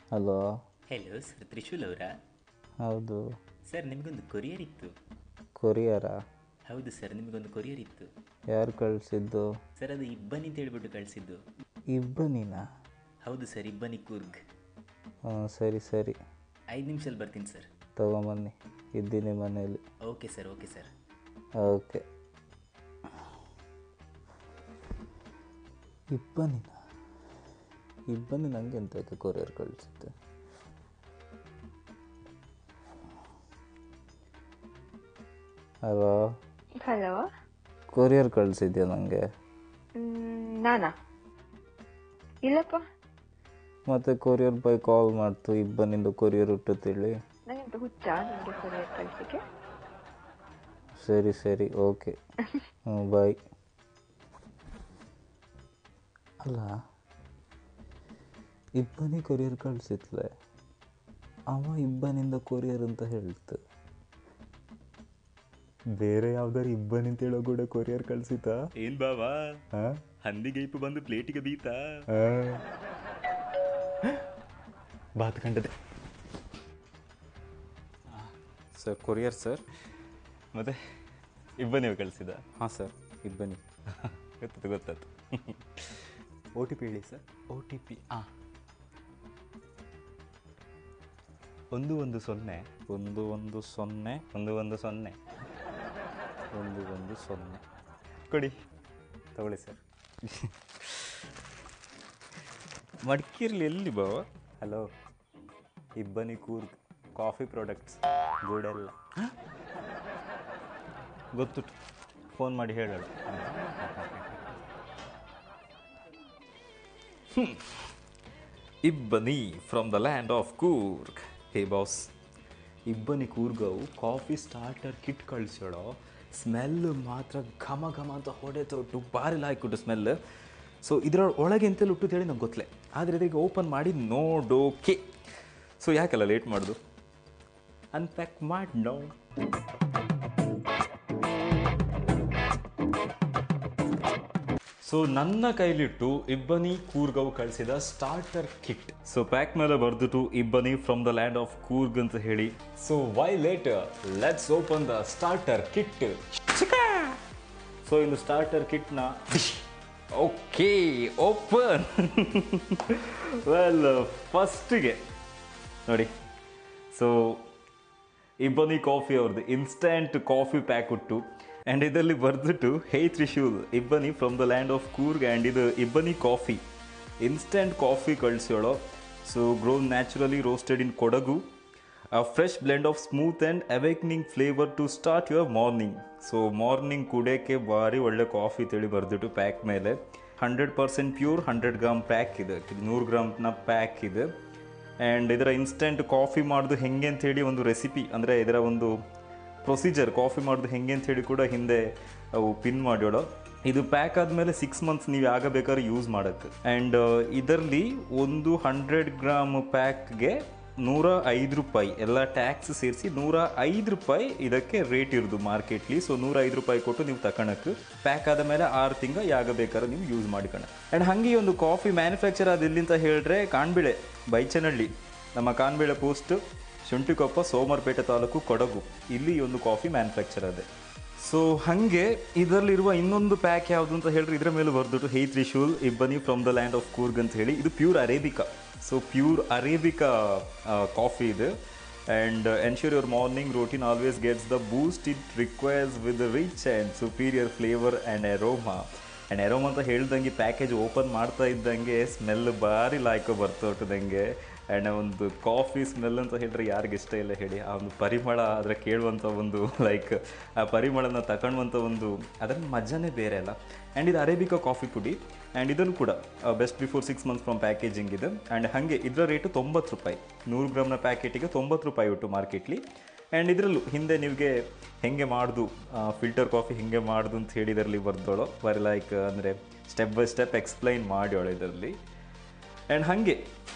Hello hello sir Trishul ಅವರಾ ಹೌದು sir ನಿಮಗೊಂದು ಕೊರಿಯರ್ ಇತ್ತು ಕೊರಿಯರಾ ಹೌದು ಸರ್ ನಿಮಗೊಂದು ಕೊರಿಯರ್ ಇತ್ತು ಯಾರು ಕಳಿಸಿದ್ದು ಸರ್ ಅದು ಇಬ್ಬನಿ ಅಂತ ಹೇಳ್ಬಿಟ್ಟು ಕಳಿಸಿದ್ದು ಇಬ್ಬನಿನಾ ಹೌದು ಸರ್ ಇಬ್ಬನಿ ಕೂರ್ಗ್ ಹಾಂ ಸರಿ ಸರಿ ಐದು ನಿಮಿಷದಲ್ಲಿ ಬರ್ತೀನಿ ಸರ್ ತಗೊಂಬನ್ನಿ ಇದ್ದೀನಿ ಮನೆಯಲ್ಲಿ okay sir okay sir okay ಇಬ್ಬನಿನ ಇಬ್ಬನಿ ನನಗೆ ಎಂತಕ್ಕೆ ಕೊರಿಯರ್ ಕಳಿಸುತ್ತೆ ಹಲೋ ಹಲೋ ಕೊರಿಯರ್ ಕಳಿಸಿದ್ಯಾ ನನಗೆ ನಾನಾ ಇಲ್ಲಪ್ಪ ಮತ್ತೆ ಕೊರಿಯರ್ ಬಾಯ್ ಕಾಲ್ ಮಾಡ್ತು ಇಬ್ಬನಿಂದ ಕೊರಿಯರ್ ಹುಟ್ಟುತ್ತೇಳಿ ನಂಗೆಂತ ಹುಚ್ಚ ನಿಮಗೆ ಕೊರಿಯರ್ ಕಳಿಸಿಕೆ ಸರಿ ಸರಿ ಓಕೆ ಹ್ಞೂ ಬಾಯ್ ಅಲ್ಲ ಇಬ್ಬನಿ ಕೊರಿಯರ್ ಕಳಿಸಿತ್ಲೆ ಅವ ಇಬ್ಬನಿಂದ ಕೊರಿಯರ್ ಅಂತ ಹೇಳ್ತು ಬೇರೆ ಯಾವ್ದಾರು ಇಬ್ಬನಿ ಅಂತ ಹೇಳೋ ಕೂಡ ಕೊರಿಯರ್ ಕಳ್ಸಿತಾ ಏನ್ ಬಾವಾ ಹಾಂ ಹಂದಿಗೈಪು ಬಂದು ಪ್ಲೇಟಿಗೆ ಬೀತಾ ಬಾತ್ ಕಂಡದೆ ಸರ್ ಕೊರಿಯರ್ ಸರ್ ಮತ್ತೆ ಇಬ್ಬನಿ ಕಳಿಸಿದ ಹಾಂ ಸರ್ ಇಬ್ಬನಿ ಗೊತ್ತಾಯ್ತು ಗೊತ್ತಾಯ್ತು ಓ ಟಿ ಪಿ ಹೇಳಿ ಸರ್ ಓ ಟಿ ಪಿ ಹಾಂ ಒಂದು ಒಂದು ಸೊನ್ನೆ ಒಂದು ಒಂದು ಸೊನ್ನೆ ಒಂದು ಒಂದು ಸೊನ್ನೆ ಒಂದು ಒಂದು ಸೊನ್ನೆ ಕೊಡಿ ತಗೊಳ್ಳಿ ಸರ್ ಮಡಿಕೇರಿಲಿ ಎಲ್ಲಿ ಬಾವ ಹಲೋ ಇಬ್ಬನಿ ಕೂರ್ಗ್ ಕಾಫಿ ಪ್ರಾಡಕ್ಟ್ಸ್ ಗೂಡೆಲ್ಲ ಗೊತ್ತು ಫೋನ್ ಮಾಡಿ ಹೇಳೋಳು Ibbani from the land of Coorg hey boss Ibbani ಕೂರ್ಗವು ಕಾಫಿ ಸ್ಟಾರ್ಟರ್ ಕಿಟ್ ಕಳಿಸೋಳೋ ಸ್ಮೆಲ್ ಮಾತ್ರ ಘಮ ಘಮ ಅಂತ ಹೊಡೆ ತೊಟ್ಟು ಭಾರಿ ಲಾಯ್ಕೊಟ್ಟು ಸ್ಮೆಲ್ ಸೊ ಇದರ ಒಳಗೆ ಎಂತೆಲ್ಲ ಹುಟ್ಟು ಹೇಳಿ ನಂಗೆ ಗೊತ್ತಲೆ ಆದರೆ ಇದಕ್ಕೆ ಓಪನ್ ಮಾಡಿ ನೋಡೋಕೆ ಸೊ ಯಾಕಲ್ಲ ಲೇಟ್ ಮಾಡೋದು ಅನ್ಪ್ಯಾಕ್ ಮಾಡಿ ನೋ ಸೊ ನನ್ನ ಕೈಲಿಟ್ಟು ಇಬ್ಬನಿ ಕೂರ್ಗವು ಕಳಿಸಿದ ಸ್ಟಾರ್ಟರ್ ಕಿಟ್ ಸೊ ಪ್ಯಾಕ್ ಮೇಲೆ ಬರ್ದುಟು Ibbani from the land of Coorg ಅಂತ ಹೇಳಿ so why late let's open the starter kit so ಇನ್ನು ಸ್ಟಾರ್ಟರ್ ಕಿಟ್ನ ಓಕೆ ಓಪನ್ ವೆಲ್ ಫಸ್ಟಿಗೆ ನೋಡಿ ಸೊ ಇಬ್ಬನಿ ಕಾಫಿ ಅವ್ರದ್ದು ಇನ್ಸ್ಟಂಟ್ ಕಾಫಿ ಪ್ಯಾಕ್ ಉಟ್ಟು ಆ್ಯಂಡ್ ಇದರಲ್ಲಿ ಬರೆದಿಟ್ಟು hey Trishul Ibbani from the land of Coorg and ಇದು ಇಬ್ಬನಿ ಕಾಫಿ ಇನ್ಸ್ಟಂಟ್ ಕಾಫಿ ಕಳಿಸೋಳೋ so grow naturally roasted in Kodagu a fresh blend of smooth and awakening flavour to start your morning so morning ಕುಡಿಯೋಕ್ಕೆ ಭಾರಿ ಒಳ್ಳೆ coffee ತಿಳಿ ಬರೆದಿಟ್ಟು ಪ್ಯಾಕ್ ಮೇಲೆ hundred percent pure hundred gram pack ಇದೆ ನೂರು ಗ್ರಾಮ್ನ ಪ್ಯಾಕ್ ಇದೆ ಆ್ಯಂಡ್ ಇದರ ಇನ್ಸ್ಟೆಂಟ್ ಕಾಫಿ ಮಾಡೋದು ಹೆಂಗೆ ಅಂಥೇಳಿ ಒಂದು ರೆಸಿಪಿ ಅಂದರೆ ಇದರ ಒಂದು ಪ್ರೊಸೀಜರ್ ಕಾಫಿ ಮಾಡೋದು ಹೆಂಗೆ ಅಂಥೇಳಿ ಕೂಡ ಹಿಂದೆ ಅವು ಪಿನ್ ಮಾಡ್ಯೋಳು ಇದು ಪ್ಯಾಕ್ ಆದಮೇಲೆ ಸಿಕ್ಸ್ ಮಂತ್ಸ್ ನೀವು ಯಾಗ ಬೇಕಾದ್ರೆ ಯೂಸ್ ಮಾಡೋಕ್ಕೆ ಆ್ಯಂಡ್ ಇದರಲ್ಲಿ ಒಂದು ಹಂಡ್ರೆಡ್ ಗ್ರಾಮ್ ಪ್ಯಾಕ್ಗೆ ನೂರ ಐದು ರೂಪಾಯಿ ಎಲ್ಲ ಟ್ಯಾಕ್ಸ್ ಸೇರಿಸಿ ನೂರ ಐದು ರೂಪಾಯಿ ಇದಕ್ಕೆ ರೇಟ್ ಇರೋದು ಮಾರ್ಕೆಟ್ಲಿ ಸೊ ನೂರ ಐದು ರೂಪಾಯಿ ಕೊಟ್ಟು ನೀವು ತಗೊಳಕ್ಕೆ ಪ್ಯಾಕ್ ಆದ ಮೇಲೆ ಆರು ತಿಂಗ ಯಾಗ ಬೇಕಾದ್ರೆ ನೀವು ಯೂಸ್ ಮಾಡ್ಕೊಳ ಆ್ಯಂಡ್ ಹಾಗೆ ಈ ಒಂದು ಕಾಫಿ ಮ್ಯಾನುಫ್ಯಾಕ್ಚರ್ ಅದು ಎಲ್ಲಿಂತ ಹೇಳಿದ್ರೆ ಕಾಣ್ಬಿಳೆ ಬೈಚನಹಳ್ಳಿ ನಮ್ಮ ಕಾನ್ಬೇಳೆ ಪೋಸ್ಟ್ ಶುಂಠಿಕೊಪ್ಪ ಸೋಮವಾರಪೇಟೆ ತಾಲೂಕು ಕೊಡಗು ಇಲ್ಲಿ ಈ ಒಂದು ಕಾಫಿ ಮ್ಯಾನುಫ್ಯಾಕ್ಚರ್ ಅದೇ ಸೊ ಹಾಗೆ ಇದರಲ್ಲಿರುವ ಇನ್ನೊಂದು ಪ್ಯಾಕ್ ಯಾವುದು ಅಂತ ಹೇಳಿದ್ರೆ ಇದರ ಮೇಲೆ ಬರ್ದುಟ್ಟು hey Trishul Ibbani from the land of Coorg ಅಂತ ಹೇಳಿ ಇದು pure arabica so pure arabica coffee ಇದು and ensure your morning routine always gets the boost it requires with rich and superior flavour and aroma and aroma ಅಂತ ಹೇಳ್ದಂಗೆ package open ಮಾಡ್ತಾ ಇದ್ದಂಗೆ smell ಭಾರಿ ಲಾಯ್ಕೊ ಬರ್ತೊಟ್ಟದಂಗೆ ಆ್ಯಂಡ್ ಒಂದು ಕಾಫಿ ಸ್ಮೆಲ್ ಅಂತ ಹೇಳಿದ್ರೆ ಯಾರಿಗೆ ಇಷ್ಟ ಇಲ್ಲ ಹೇಳಿ ಆ ಒಂದು ಪರಿಮಳ ಅದರ ಕೇಳುವಂಥ ಒಂದು ಲೈಕ್ ಆ ಪರಿಮಳನ ತಗೊಳ್ಳುವಂಥ ಒಂದು ಅದರ ಮಜಾನೇ ಬೇರೆ ಅಲ್ಲ ಆ್ಯಂಡ್ ಇದು ಅರೇಬಿಕಾ ಕಾಫಿ ಪುಡಿ ಆ್ಯಂಡ್ ಇದನ್ನು ಕೂಡ best before six months from packaging ಇದೆ ಆ್ಯಂಡ್ ಹಾಗೆ ಇದರ ರೇಟು ತೊಂಬತ್ತು ರೂಪಾಯಿ ನೂರು ಗ್ರಾಮ್ನ ಪ್ಯಾಕೆಟಿಗೆ ತೊಂಬತ್ತು ರೂಪಾಯಿ ಉಂಟು ಮಾರ್ಕೆಟ್ಲಿ ಆ್ಯಂಡ್ ಇದರಲ್ಲೂ ಹಿಂದೆ ನಿಮಗೆ ಹೆಂಗೆ ಮಾಡ್ದು ಫಿಲ್ಟರ್ ಕಾಫಿ ಹೆಂಗೆ ಮಾಡ್ದು ಅಂತ ಹೇಳಿ ಇದರಲ್ಲಿ ಬರ್ದೋಳು ಬರೀ ಲೈಕ್ ಅಂದರೆ ಸ್ಟೆಪ್ ಬೈ ಸ್ಟೆಪ್ ಎಕ್ಸ್ಪ್ಲೈನ್ ಮಾಡ್ಯೋಳು ಇದರಲ್ಲಿ ಆ್ಯಂಡ್ ಹಾಗೆ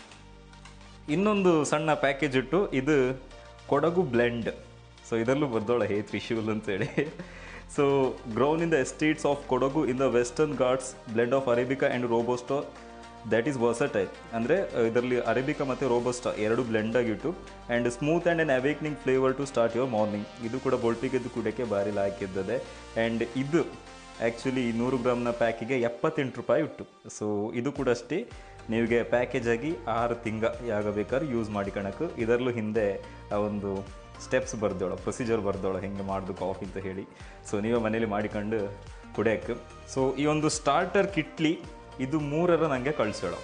ಇನ್ನೊಂದು ಸಣ್ಣ ಪ್ಯಾಕೇಜ್ ಇಟ್ಟು ಇದು ಕೊಡಗು ಬ್ಲೆಂಡ್ ಸೊ ಇದರಲ್ಲೂ ಬರ್ದೋಳ ಹೇ ತ್ರಿಶೂಲ್ ಅಂತೇಳಿ so grown in the estates of Kodagu in the Western Ghats blend of arabica and robusta that is versatile ಅಂದರೆ ಇದರಲ್ಲಿ ಅರೇಬಿಕಾ ಮತ್ತು ರೋಬಸ್ಟಾ ಎರಡು ಬ್ಲೆಂಡ್ ಆಗಿಟ್ಟು and smooth and an awakening flavour to start your morning ಇದು ಕೂಡ ಬೊಳ್ಪಿಗೆದ್ದು ಕುಡಿಯೋಕ್ಕೆ ಭಾರಿ ಲಾಯ್ಕಿದ್ದದೆ ಆ್ಯಂಡ್ ಇದು ಆ್ಯಕ್ಚುಲಿ ನೂರು ಗ್ರಾಮ್ನ ಪ್ಯಾಕಿಗೆ ಎಪ್ಪತ್ತೆಂಟು ರೂಪಾಯಿ ಉಂಟು ಸೊ ಇದು ಕೂಡ ಅಷ್ಟೇ ನಿಮಗೆ ಪ್ಯಾಕೇಜ್ ಆಗಿ ಆರು ತಿಂಗ ಯಾಗ ಬೇಕಾದ್ರೆ ಯೂಸ್ ಮಾಡಿಕಣಕ್ಕೆ ಇದರಲ್ಲೂ ಹಿಂದೆ ಆ ಒಂದು ಸ್ಟೆಪ್ಸ್ ಬರ್ದೋಳ ಪ್ರೊಸೀಜರ್ ಬರ್ದೋಳ ಹೆಂಗೆ ಮಾಡೋದು ಕಾಫಿ ಅಂತ ಹೇಳಿ ಸೊ ನೀವೇ ಮನೇಲಿ ಮಾಡಿಕೊಂಡು ಕುಡಿಯೋಕ್ಕೆ ಸೊ ಈ ಒಂದು ಸ್ಟಾರ್ಟರ್ ಕಿಟ್ಲಿ ಇದು ಮೂರರ ನನಗೆ ಕಳಿಸೋಳ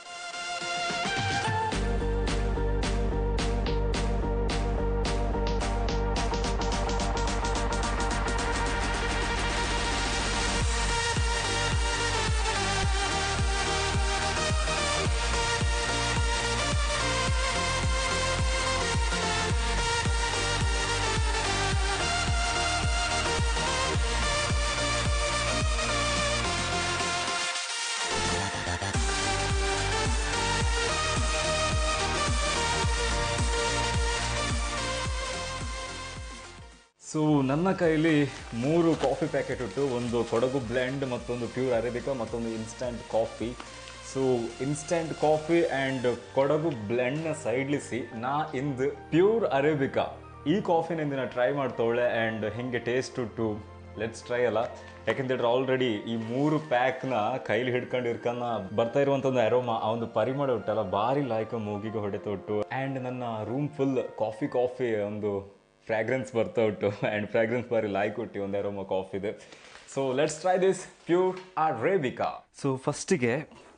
ಸೊ ನನ್ನ ಕೈಲಿ ಮೂರು ಕಾಫಿ ಪ್ಯಾಕೆಟ್ ಉಂಟು ಒಂದು ಕೊಡಗು ಬ್ಲೆಂಡ್ ಮತ್ತೊಂದು ಪ್ಯೂರ್ ಅರೇಬಿಕಾ ಮತ್ತೊಂದು instant coffee so instant coffee and Kodagu ಬ್ಲೆಂಡ್ನ ಸೈಡ್ಲಿಸಿ ನಾ ಇಂದು ಪ್ಯೂರ್ ಅರೇಬಿಕಾ ಈ ಕಾಫಿನ ಇಂದಿನ ಟ್ರೈ ಮಾಡ್ತವಳೆ ಆ್ಯಂಡ್ ಹೆಂಗೆ ಟೇಸ್ಟ್ ಉಂಟು ಲೆಟ್ಸ್ ಟ್ರೈ ಅಲ್ಲ ಯಾಕೆಂತೇಳಿದ್ರೆ ಆಲ್ರೆಡಿ ಈ ಮೂರು ಪ್ಯಾಕ್ನ ಕೈಲಿ ಹಿಡ್ಕೊಂಡು ಇರ್ಕನ್ನ ಬರ್ತಾ ಇರುವಂಥ ಒಂದು ಅರೋಮಾ ಆ ಒಂದು ಪರಿಮಳ ಉಂಟಲ್ಲ ಭಾರಿ ಲಾಯ್ಕ ಮೂಗಿಗೆ ಹೊಡೆತೊಟ್ಟು ಆ್ಯಂಡ್ ನನ್ನ ರೂಮ್ ಫುಲ್ ಕಾಫಿ ಕಾಫಿ ಒಂದು ಫ್ರಾಗ್ರೆನ್ಸ್ ಬರ್ತಾ ಉಂಟು ಆ್ಯಂಡ್ ಫ್ರಾಗ್ರೆನ್ಸ್ ಬಾರಿ ಲಾಯ್ಕ್ ಉಂಟು ಒಂದು ಅರೋಮಾ ಕಾಫಿದೆ so let's try this pure arabica so ಫಸ್ಟಿಗೆ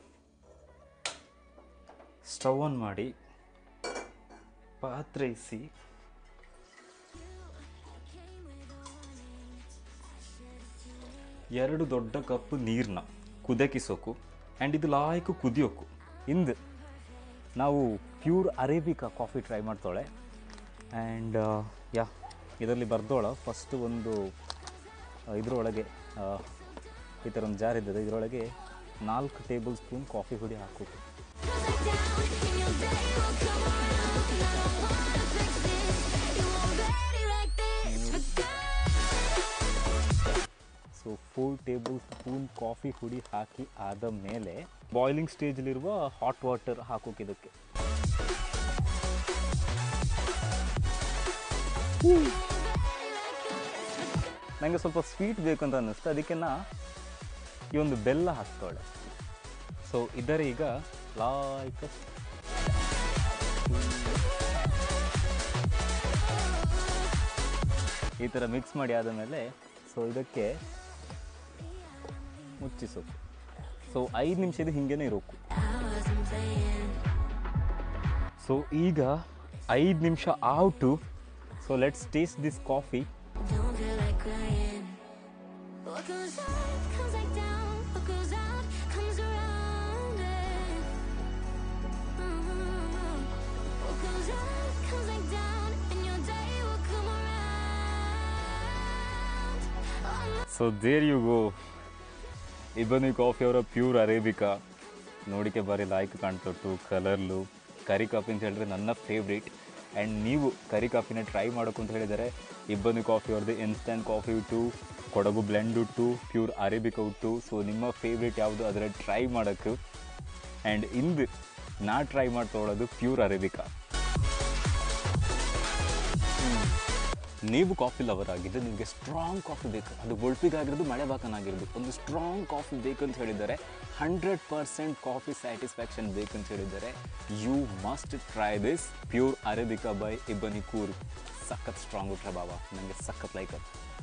ಸ್ಟವ್ ಆನ್ ಮಾಡಿ ಪಾತ್ರೆ ಇಸಿ ಎರಡು ದೊಡ್ಡ ಕಪ್ ನೀರನ್ನ ಕುದಕಿಸೋಕು ಆ್ಯಂಡ್ ಇದು ಲಾಯ್ಕು ಕುದಿಯೋಕು ಇಂದು ನಾವು ಪ್ಯೂರ್ ಅರೇಬಿಕಾ ಕಾಫಿ ಟ್ರೈ ಮಾಡ್ತಾಳೆ ಆ್ಯಂಡ್ ಯಾ ಇದರಲ್ಲಿ ಬರ್ದೋಳ ಫಸ್ಟ್ ಒಂದು ಇದರೊಳಗೆ ಈ ಥರ ಒಂದು ಜಾರ್ ಇದ್ದದೆ ಇದರೊಳಗೆ ನಾಲ್ಕು ಟೇಬಲ್ ಸ್ಪೂನ್ ಕಾಫಿ ಹುಡಿ ಹಾಕೋದು so four tablespoon coffee ಹುಡಿ ಹಾಕಿ ಆದ ಮೇಲೆ ಬಾಯ್ಲಿಂಗ್ ಸ್ಟೇಜಲ್ಲಿರುವ ಹಾಟ್ ವಾಟರ್ ಹಾಕೋಕೆ ಇದಕ್ಕೆ ನನಗೆ ಸ್ವಲ್ಪ ಸ್ವೀಟ್ ಬೇಕು ಅಂತ ಅನ್ನಿಸ್ತು ಅದಕ್ಕೆ ನಾ ಈ ಒಂದು ಬೆಲ್ಲ ಹಾಕ್ತಾಳೆ ಸೊ ಇದರ ಈಗ ಲಾಯ್ಕ್ ಈ ಥರ ಮಿಕ್ಸ್ ಮಾಡಿ ಆದ ಮೇಲೆ ಸೊ ಇದಕ್ಕೆ ಮುಚ್ಚಿಸೋಕು ಸೊ ಐದು ನಿಮಿಷ ಇದು ಹಿಂಗೇನೆ ಇರೋಕು ಸೊ ಈಗ ಐದು ನಿಮಿಷ out so let's taste this coffee Don't feel like crying. What goes up comes like down. What goes out comes around. And Mhm. What goes up comes like down, and your day will come around. Oh, no. So there you go Ibbani coffee ಅವರ pure arabica ನೋಡಿಕೆ ಬಾರಿ ಲಾಯ್ಕ್ ಕಾಣ್ತೊಟ್ಟು ಕಲರ್ಲು ಕರಿ coffee ಅಂತ ಹೇಳಿದ್ರೆ ನನ್ನ favourite and ನೀವು ಕರಿ ಕಾಫಿನ try ಮಾಡೋಕು ಅಂತ ಹೇಳಿದರೆ ಇಬ್ಬನಿ ಕಾಫಿ ಅವ್ರದ್ದು ಇನ್ಸ್ಟಂಟ್ ಕಾಫಿ ಉಟ್ಟು ಕೊಡಗು ಬ್ಲೆಂಡ್ ಉಟ್ಟು ಪ್ಯೂರ್ ಅರೇಬಿಕಾ ಉಟ್ಟು ಸೊ ನಿಮ್ಮ ಫೇವ್ರೇಟ್ ಯಾವುದು ಅದರ ಟ್ರೈ ಮಾಡೋಕ್ಕೆ ಆ್ಯಂಡ್ ಇಂದು ನಾ ಟ್ರೈ ಮಾಡ್ತೊಳೋದು ಪ್ಯೂರ್ ಅರೇಬಿಕಾ ನೀವು ಕಾಫಿ ಲವರ್ ಆಗಿದ್ದು ನಿಮಗೆ ಸ್ಟ್ರಾಂಗ್ ಕಾಫಿ ಬೇಕು ಅದು ಬೊಳ್ಪಿಗಾಗಿರೋದು ಮಳೆ ಬಾಕನಾಗಿರೋದು ಒಂದು ಸ್ಟ್ರಾಂಗ್ ಕಾಫಿ ಬೇಕು ಅಂತ ಹೇಳಿದರೆ ಹಂಡ್ರೆಡ್ ಪರ್ಸೆಂಟ್ ಕಾಫಿ ಸ್ಯಾಟಿಸ್ಫ್ಯಾಕ್ಷನ್ ಬೇಕಂತ ಹೇಳಿದರೆ you must try this pure arabica by Ibbani Coorg ಸಖತ್ ಸ್ಟ್ರಾಂಗ್ ಉಟ್ರೆ ಬಾಬಾ ನನಗೆ ಸಖತ್ ಲೈಕ್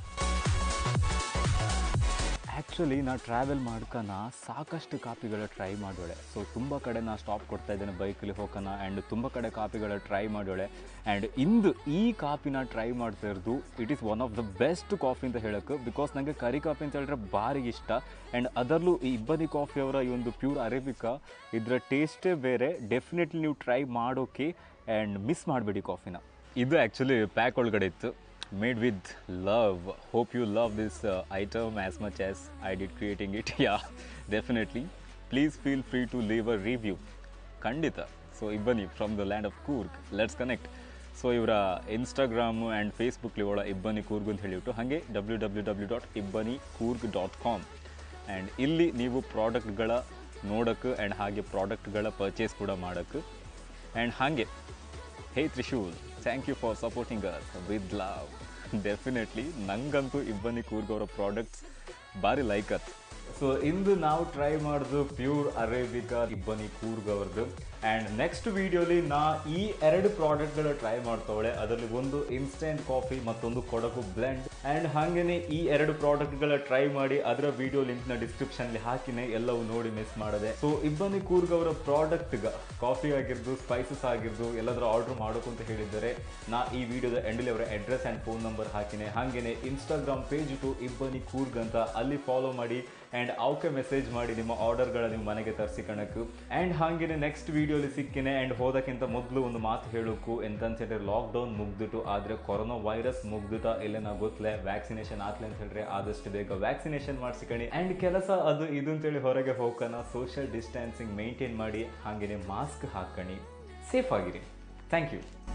ಆ್ಯಕ್ಚುಲಿ ನಾ ಟ್ರಾವೆಲ್ ಮಾಡ್ಕನ ಸಾಕಷ್ಟು ಕಾಪಿಗಳ ಟ್ರೈ ಮಾಡೋಳೆ ಸೊ ತುಂಬ ಕಡೆ ನಾ ಸ್ಟಾಪ್ ಕೊಡ್ತಾ ಇದ್ದೇನೆ ಬೈಕಲ್ಲಿ ಹೋಗೋಣ ಆ್ಯಂಡ್ ತುಂಬ ಕಡೆ ಕಾಪಿಗಳ ಟ್ರೈ ಮಾಡೋಳೆ ಆ್ಯಂಡ್ ಇಂದು ಈ ಕಾಪಿನ ಟ್ರೈ ಮಾಡ್ತಾ ಇರೋದು it is one of the best coffee ಅಂತ ಹೇಳೋಕ್ಕೆ ಬಿಕಾಸ್ ನನಗೆ ಕರಿ ಕಾಫಿ ಅಂತ ಹೇಳಿದ್ರೆ ಭಾರಿ ಇಷ್ಟ ಆ್ಯಂಡ್ ಅದರಲ್ಲೂ ಈ ಇಬ್ಬನಿ ಕಾಫಿ ಅವರ ಈ ಒಂದು ಪ್ಯೂರ್ ಅರೇಬಿಕಾ ಇದರ ಟೇಸ್ಟೇ ಬೇರೆ ಡೆಫಿನೆಟ್ಲಿ ನೀವು ಟ್ರೈ ಮಾಡೋಕೆ ಆ್ಯಂಡ್ ಮಿಸ್ ಮಾಡಬೇಡಿ ಕಾಫಿನ ಇದು ಆ್ಯಕ್ಚುಲಿ ಪ್ಯಾಕ್ ಒಳಗಡೆ ಇತ್ತು made with love. Hope you love this uh, item as much as I did creating it. yeah, definitely. Please feel free to leave a review. ಖಂಡಿತ so Ibbani from the land of Coorg let's connect so ಇವರ Instagram and ಫೇಸ್ಬುಕ್ಲಿ ಒಳ ಇಬ್ಬನಿ ಕೂರ್ಗ್ ಅಂತ ಹೇಳಿಬಿಟ್ಟು ಹಾಗೆ W W W dot ಇಬ್ಬನಿ Coorg dot com and ಇಲ್ಲಿ ನೀವು ಪ್ರಾಡಕ್ಟ್ಗಳ ನೋಡೋಕ್ಕೆ ಆ್ಯಂಡ್ ಹಾಗೆ ಪ್ರಾಡಕ್ಟ್ಗಳ ಪರ್ಚೇಸ್ ಕೂಡ ಮಾಡೋಕ್ಕೆ ಆ್ಯಂಡ್ ಹಾಗೆ ಹೇ Trishul thank you for supporting us with love definitely ನಂಗಂತೂ ಇಬ್ಬನಿ ಕೂರ್ಗವರ ಪ್ರಾಡಕ್ಟ್ಸ್ ಭಾರಿ ಲೈಕ್ ಅತ್ ಸೊ ಇಂದು ನಾವು ಟ್ರೈ ಮಾಡಿದ್ದು ಪ್ಯೂರ್ ಅರೇಬಿಕಾ ಇಬ್ಬನಿ ಕೂರ್ಗವ್ರದ್ದು ಆ್ಯಂಡ್ ನೆಕ್ಸ್ಟ್ ವಿಡಿಯೋಲಿ ನಾ ಈ ಎರಡು ಪ್ರಾಡಕ್ಟ್ಗಳ ಟ್ರೈ ಮಾಡ್ತಾವಳೆ ಅದರಲ್ಲಿ ಒಂದು ಇನ್ಸ್ಟೆಂಟ್ ಕಾಫಿ ಮತ್ತೊಂದು ಕೊಡಕು ಬ್ಲೆಂಡ್ ಆ್ಯಂಡ್ ಹಾಗೇನೆ ಈ ಎರಡು ಪ್ರಾಡಕ್ಟ್ಗಳ ಟ್ರೈ ಮಾಡಿ ಅದರ ವಿಡಿಯೋ ಲಿಂಕ್ನ ಡಿಸ್ಕ್ರಿಪ್ಷನ್ಲಿ ಹಾಕಿನೇ ಎಲ್ಲವೂ ನೋಡಿ ಮಿಸ್ ಮಾಡದೆ ಸೊ ಇಬ್ಬನಿ ಕೂರ್ಗವರ ಪ್ರಾಡಕ್ಟ್ಗ ಕಾಫಿ ಆಗಿರ್ದು ಸ್ಪೈಸಸ್ ಆಗಿರ್ದು ಎಲ್ಲದರ ಆರ್ಡರ್ ಮಾಡೋಕು ಅಂತ ಹೇಳಿದ್ದಾರೆ ನಾ ಈ ವಿಡಿಯೋದ ಎಂಡಲ್ಲಿ ಅವರ ಅಡ್ರೆಸ್ ಆ್ಯಂಡ್ ಫೋನ್ ನಂಬರ್ ಹಾಕಿನೇ ಹಾಗೇನೆ ಇನ್ಸ್ಟಾಗ್ರಾಮ್ ಪೇಜ್ ಟು ಇಬ್ಬನಿ ಕೂರ್ಗ್ ಅಂತ ಅಲ್ಲಿ ಫಾಲೋ ಮಾಡಿ ಆ್ಯಂಡ್ ಅವಕ್ಕೆ ಮೆಸೇಜ್ ಮಾಡಿ ನಿಮ್ಮ ಆರ್ಡರ್ಗಳ ನಿಮ್ಮ ಮನೆಗೆ ತರಿಸಿಕಣಕ್ಕು ಆ್ಯಂಡ್ ಹಾಗೇನೆ ನೆಕ್ಸ್ಟ್ ವಿಡಿಯೋಲಿ ಸಿಕ್ಕಿನೆ ಆ್ಯಂಡ್ ಹೋದಕ್ಕಿಂತ ಮೊದಲು ಒಂದು ಮಾತು ಹೇಳೋಕು ಎಂತಂತ ಹೇಳಿದ್ರೆ ಲಾಕ್ಡೌನ್ ಮುಗ್ದಿಟ್ಟು ಆದರೆ ಕೊರೋನಾ ವೈರಸ್ ಮುಗ್ದಿಟ ಎಲ್ಲೇನ ಗೊತ್ತಲೆ ವ್ಯಾಕ್ಸಿನೇಷನ್ ಆತ್ಲೆ ಅಂತ ಹೇಳಿದ್ರೆ ಆದಷ್ಟು ಬೇಗ ವ್ಯಾಕ್ಸಿನೇಷನ್ ಮಾಡಿಸಿಕಣಿ ಆ್ಯಂಡ್ ಕೆಲಸ ಅದು ಇದು ಅಂತೇಳಿ ಹೊರಗೆ ಹೋಗೋಣ ಸೋಷಿಯಲ್ ಡಿಸ್ಟೆನ್ಸಿಂಗ್ ಮೇಂಟೈನ್ ಮಾಡಿ ಹಾಗೇನೆ ಮಾಸ್ಕ್ ಹಾಕಣಿ ಸೇಫ್ ಆಗಿರಿ ಥ್ಯಾಂಕ್ ಯು